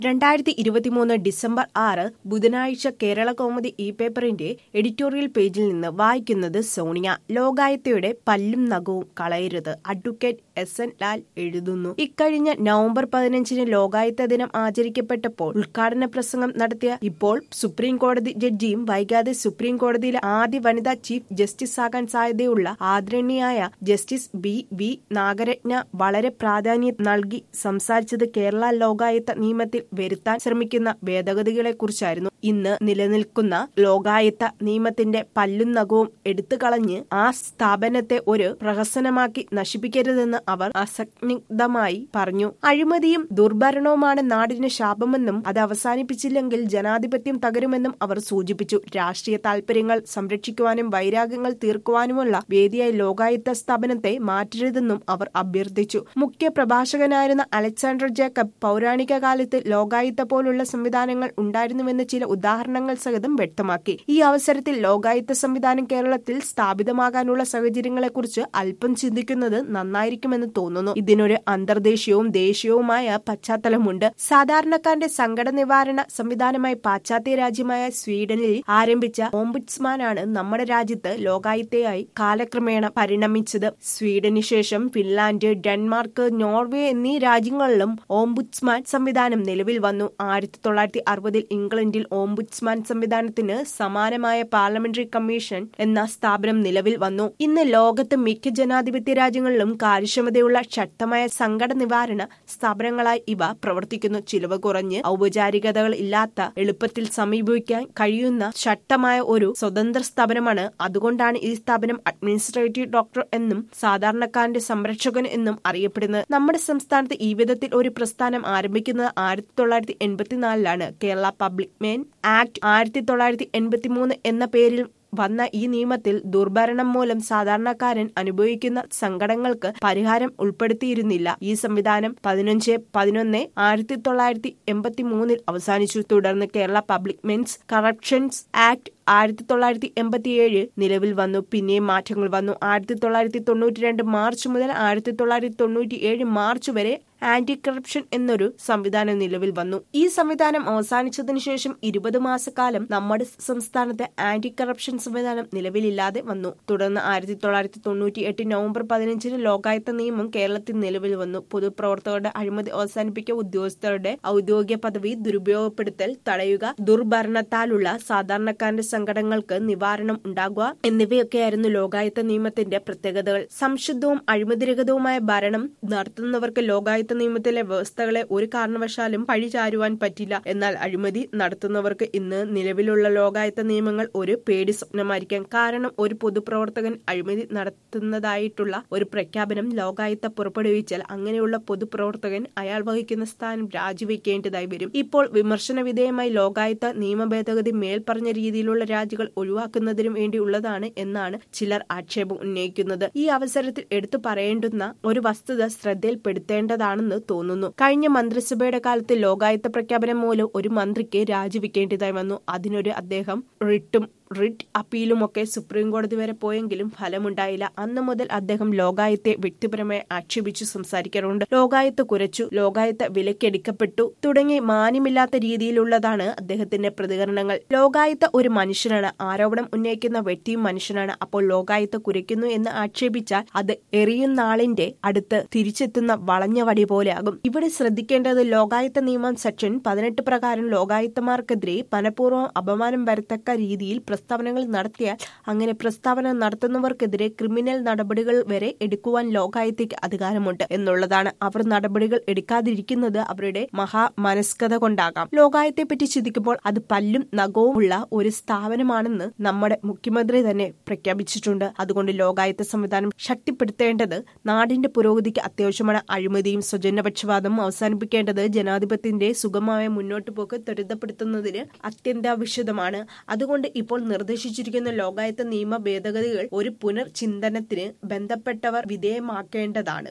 രണ്ടായിരത്തി ഇരുപത്തിമൂന്ന് ഡിസംബർ ആറ് ബുധനാഴ്ച കേരള കൗമുദി ഇ പേപ്പറിന്റെ എഡിറ്റോറിയൽ പേജിൽ നിന്ന് വായിക്കുന്നത് സോണിയ ലോകായത്തയുടെ പല്ലും നഖവും കളയരുത് അഡ്വക്കേറ്റ് എസ് എൻ ലാൽ എഴുതുന്നു ഇക്കഴിഞ്ഞ നവംബർ പതിനഞ്ചിന് ലോകായത്ത ദിനം ആചരിക്കപ്പെട്ടപ്പോൾ ഉദ്ഘാടന പ്രസംഗം നടത്തിയ ഇപ്പോൾ സുപ്രീം കോടതി ജഡ്ജിയും വൈകാതെ സുപ്രീം കോടതിയിലെ ആദ്യ വനിതാ ചീഫ് ജസ്റ്റിസ് ആകാൻ സാധ്യതയുള്ള ആദരണീയായ ജസ്റ്റിസ് ബി വി നാഗരത്ന വളരെ പ്രാധാന്യം നൽകി സംസാരിച്ചത് കേരള ലോകായത്ത നിയമത്തിൽ വരുത്താൻ ശ്രമിക്കുന്ന ഭേദഗതികളെ കുറിച്ചായിരുന്നു ഇന്ന് നിലനിൽക്കുന്ന ലോകായത്ത നിയമത്തിന്റെ പല്ലും നഖവും എടുത്തു കളഞ്ഞ് ആ സ്ഥാപനത്തെ ഒരു പ്രഹസനമാക്കി നശിപ്പിക്കരുതെന്ന് അവർ അസന്നിഗ്ധമായി പറഞ്ഞു അഴിമതിയും ദുർഭരണവുമാണ് നാടിന് ശാപമെന്നും അത് അവസാനിപ്പിച്ചില്ലെങ്കിൽ ജനാധിപത്യം തകരുമെന്നും അവർ സൂചിപ്പിച്ചു രാഷ്ട്രീയ താൽപര്യങ്ങൾ സംരക്ഷിക്കുവാനും വൈരാഗ്യങ്ങൾ തീർക്കുവാനുമുള്ള വേദിയായി ലോകായുക്ത സ്ഥാപനത്തെ മാറ്റരുതെന്നും അവർ അഭ്യർത്ഥിച്ചു മുഖ്യ പ്രഭാഷകനായിരുന്ന അലക്സാണ്ടർ ജേക്കബ് പൗരാണിക കാലത്ത് ലോകായുക്ത പോലുള്ള സംവിധാനങ്ങൾ ഉണ്ടായിരുന്നുവെന്ന് ചില ഉദാഹരണങ്ങൾ സഹിതം വ്യക്തമാക്കി ഈ അവസരത്തിൽ ലോകായുക്ത സംവിധാനം കേരളത്തിൽ സ്ഥാപിതമാകാനുള്ള സാഹചര്യങ്ങളെക്കുറിച്ച് അല്പം ചിന്തിക്കുന്നത് നന്നായിരിക്കുമെന്ന് തോന്നുന്നു ഇതിനൊരു അന്തർദേശീയവും ദേശീയവുമായ പശ്ചാത്തലമുണ്ട് സാധാരണക്കാരന്റെ സങ്കട നിവാരണ സംവിധാനമായി പാശ്ചാത്യ രാജ്യമായ സ്വീഡനിൽ ആരംഭിച്ച ഓംബുഡ്സ്മാനാണ് നമ്മുടെ രാജ്യത്ത് ലോകായുക്തയായി കാലക്രമേണ പരിണമിച്ചത് സ്വീഡന് ശേഷം ഫിൻലാൻഡ് ഡെൻമാർക്ക് നോർവേ എന്നീ രാജ്യങ്ങളിലും ഓംബുഡ്സ്മാൻ സംവിധാനം നിലവിൽ വന്നു ആയിരത്തി തൊള്ളായിരത്തി അറുപതിൽ ഇംഗ്ലണ്ടിൽ ഓംബുഡ്സ്മാൻ സംവിധാനത്തിന് സമാനമായ പാർലമെന്ററി കമ്മീഷൻ എന്ന സ്ഥാപനം നിലവിൽ വന്നു ഇന്ന് ലോകത്ത് മിക്ക ജനാധിപത്യ രാജ്യങ്ങളിലും കാര്യക്ഷമതയുള്ള ശക്തമായ സങ്കട നിവാരണ സ്ഥാപനങ്ങളായി ഇവ പ്രവർത്തിക്കുന്നു ചിലവ് കുറഞ്ഞ് ഔപചാരികതകൾ ഇല്ലാത്ത എളുപ്പത്തിൽ സമീപിക്കാൻ കഴിയുന്ന ശക്തമായ ഒരു സ്വതന്ത്ര സ്ഥാപനമാണ് അതുകൊണ്ടാണ് ഈ സ്ഥാപനം അഡ്മിനിസ്ട്രേറ്റീവ് ഡോക്ടർ എന്നും സാധാരണക്കാരന്റെ സംരക്ഷകൻ എന്നും അറിയപ്പെടുന്നത് നമ്മുടെ സംസ്ഥാനത്ത് ഈ വിധത്തിൽ ഒരു പ്രസ്ഥാനം ആരംഭിക്കുന്നത് ആയിരത്തി തൊള്ളായിരത്തി എൺപത്തിനാലിലാണ് കേരള പബ്ലിക് മെൻ ആക്ട് ആയിരത്തി തൊള്ളായിരത്തി എൺപത്തിമൂന്ന് എന്ന പേരിൽ വന്ന ഈ നിയമത്തിൽ ദുർഭരണം മൂലം സാധാരണക്കാരൻ അനുഭവിക്കുന്ന സങ്കടങ്ങൾക്ക് പരിഹാരം ഉൾപ്പെടുത്തിയിരുന്നില്ല ഈ സംവിധാനം പതിനഞ്ച് പതിനൊന്ന് ആയിരത്തി തൊള്ളായിരത്തി എൺപത്തി മൂന്നിൽ അവസാനിച്ചു തുടർന്ന് Kerala public men's corruptions act ആയിരത്തി തൊള്ളായിരത്തി എൺപത്തിയേഴ് നിലവിൽ വന്നു പിന്നെയും മാറ്റങ്ങൾ വന്നു ആയിരത്തി തൊള്ളായിരത്തി തൊണ്ണൂറ്റി രണ്ട് മാർച്ച് മുതൽ ആയിരത്തി തൊള്ളായിരത്തി തൊണ്ണൂറ്റി ഏഴ് മാർച്ച് വരെ ആന്റി കറപ്ഷൻ എന്നൊരു സംവിധാനം നിലവിൽ വന്നു ഈ സംവിധാനം അവസാനിച്ചതിനു ശേഷം ഇരുപത് മാസക്കാലം നമ്മുടെ സംസ്ഥാനത്തെ ആന്റി കറപ്ഷൻ സംവിധാനം നിലവിലില്ലാതെ വന്നു തുടർന്ന് ആയിരത്തി തൊള്ളായിരത്തി തൊണ്ണൂറ്റി എട്ട് നവംബർ പതിനഞ്ചിന് ലോകായുക്ത നിയമം കേരളത്തിൽ നിലവിൽ വന്നു പൊതുപ്രവർത്തകരുടെ അഴിമതി അവസാനിപ്പിക്കുക ഉദ്യോഗസ്ഥരുടെ ഔദ്യോഗിക പദവി ദുരുപയോഗപ്പെടുത്തൽ തടയുക ദുർഭരണത്താലുള്ള സാധാരണക്കാരന്റെ സങ്കടങ്ങൾക്ക് നിവാരണം ഉണ്ടാകുക എന്നിവയൊക്കെയായിരുന്നു ലോകായുക്ത നിയമത്തിന്റെ പ്രത്യേകതകൾ സംശുദ്ധവും അഴിമതിരഹിതവുമായ ഭരണം നടത്തുന്നവർക്ക് ലോകായുക്ത നിയമത്തിലെ വ്യവസ്ഥകളെ ഒരു കാരണവശാലും പഴിചാരുവാൻ പറ്റില്ല എന്നാൽ അഴിമതി നടത്തുന്നവർക്ക് ഇന്ന് നിലവിലുള്ള ലോകായുക്ത നിയമങ്ങൾ ഒരു പേടി സ്വപ്നമായിരിക്കാം കാരണം ഒരു പൊതുപ്രവർത്തകൻ അഴിമതി നടത്തുന്നതായിട്ടുള്ള ഒരു പ്രഖ്യാപനം ലോകായുക്ത പുറപ്പെടുവിച്ചാൽ അങ്ങനെയുള്ള പൊതുപ്രവർത്തകൻ അയാൾ വഹിക്കുന്ന സ്ഥാനം രാജിവെക്കേണ്ടതായി വരും ഇപ്പോൾ വിമർശന വിധേയമായി ലോകായുക്ത നിയമ ഭേദഗതി മേൽപ്പറഞ്ഞ രീതിയിലുള്ള രാജികൾ ഒഴിവാക്കുന്നതിനും വേണ്ടിയുള്ളതാണ് എന്നാണ് ചിലർ ആക്ഷേപം ഉന്നയിക്കുന്നത് ഈ അവസരത്തിൽ എടുത്തു പറയേണ്ടുന്ന ഒരു വസ്തുത ശ്രദ്ധയിൽപ്പെടുത്തേണ്ടതാണെന്ന് തോന്നുന്നു കഴിഞ്ഞ മന്ത്രിസഭയുടെ കാലത്ത് ലോകായുക്ത പ്രഖ്യാപനം മൂലം ഒരു മന്ത്രിക്ക് രാജിവെക്കേണ്ടതായി വന്നു അതിനൊരു അദ്ദേഹം റിട്ടും റിട്ട് അപ്പീലുമൊക്കെ സുപ്രീം കോടതി വരെ പോയെങ്കിലും ഫലമുണ്ടായില്ല അന്ന് മുതൽ അദ്ദേഹം ലോകായത്തെ വ്യക്തിപരമായി ആക്ഷേപിച്ചു സംസാരിക്കാറുണ്ട് ലോകായത്ത് കുരച്ചു ലോകായത്ത് വിലക്കെടുക്കപ്പെട്ടു തുടങ്ങി മാന്യമില്ലാത്ത രീതിയിലുള്ളതാണ് അദ്ദേഹത്തിന്റെ പ്രതികരണങ്ങൾ ലോകായത്ത് ഒരു മനുഷ്യനാണ് ആരോപണം ഉന്നയിക്കുന്ന വ്യക്തിയും മനുഷ്യനാണ് അപ്പോൾ ലോകായത്ത് കുരയ്ക്കുന്നു എന്ന് ആക്ഷേപിച്ചാൽ അത് എറിയുന്ന ആളിന്റെ അടുത്ത് തിരിച്ചെത്തുന്ന വളഞ്ഞ വടി പോലെയാകും ഇവിടെ ശ്രദ്ധിക്കേണ്ടത് ലോകായത്ത നിയമം സെക്ഷൻ പതിനെട്ട് പ്രകാരം ലോകായുക്തമാർക്കെതിരെ മനഃപൂർവ്വം അപമാനം വരത്തക്ക രീതിയിൽ പ്രസ്താവനകൾ നടത്തിയാൽ അങ്ങനെ പ്രസ്താവന നടത്തുന്നവർക്കെതിരെ ക്രിമിനൽ നടപടികൾ വരെ എടുക്കുവാൻ ലോകായത്തേക്ക് അധികാരമുണ്ട് എന്നുള്ളതാണ് അവർ നടപടികൾ എടുക്കാതിരിക്കുന്നത് അവരുടെ മഹാ മനസ്കത കൊണ്ടാകാം ലോകായത്തെ പറ്റി ചിന്തിക്കുമ്പോൾ അത് പല്ലും നഖവും ഉള്ള ഒരു സ്ഥാപനമാണെന്ന് നമ്മുടെ മുഖ്യമന്ത്രി തന്നെ പ്രഖ്യാപിച്ചിട്ടുണ്ട് അതുകൊണ്ട് ലോകായത്ത സംവിധാനം ശക്തിപ്പെടുത്തേണ്ടത് നാടിന്റെ പുരോഗതിക്ക് അത്യാവശ്യമാണ് അഴിമതിയും സ്വജനപക്ഷപാതം അവസാനിപ്പിക്കേണ്ടത് ജനാധിപത്യത്തിന്റെ സുഗമമായ മുന്നോട്ട് പോക്ക് ത്വരിതപ്പെടുത്തുന്നതിന് അത്യന്താവശ്യതമാണ് അതുകൊണ്ട് ഇപ്പോൾ നിർദ്ദേശിച്ചിരിക്കുന്ന ലോകായത്ത നിയമ ഭേദഗതികൾ ഒരു പുനർചിന്തനത്തിന് ബന്ധപ്പെട്ടവർ വിധേയമാക്കേണ്ടതാണ്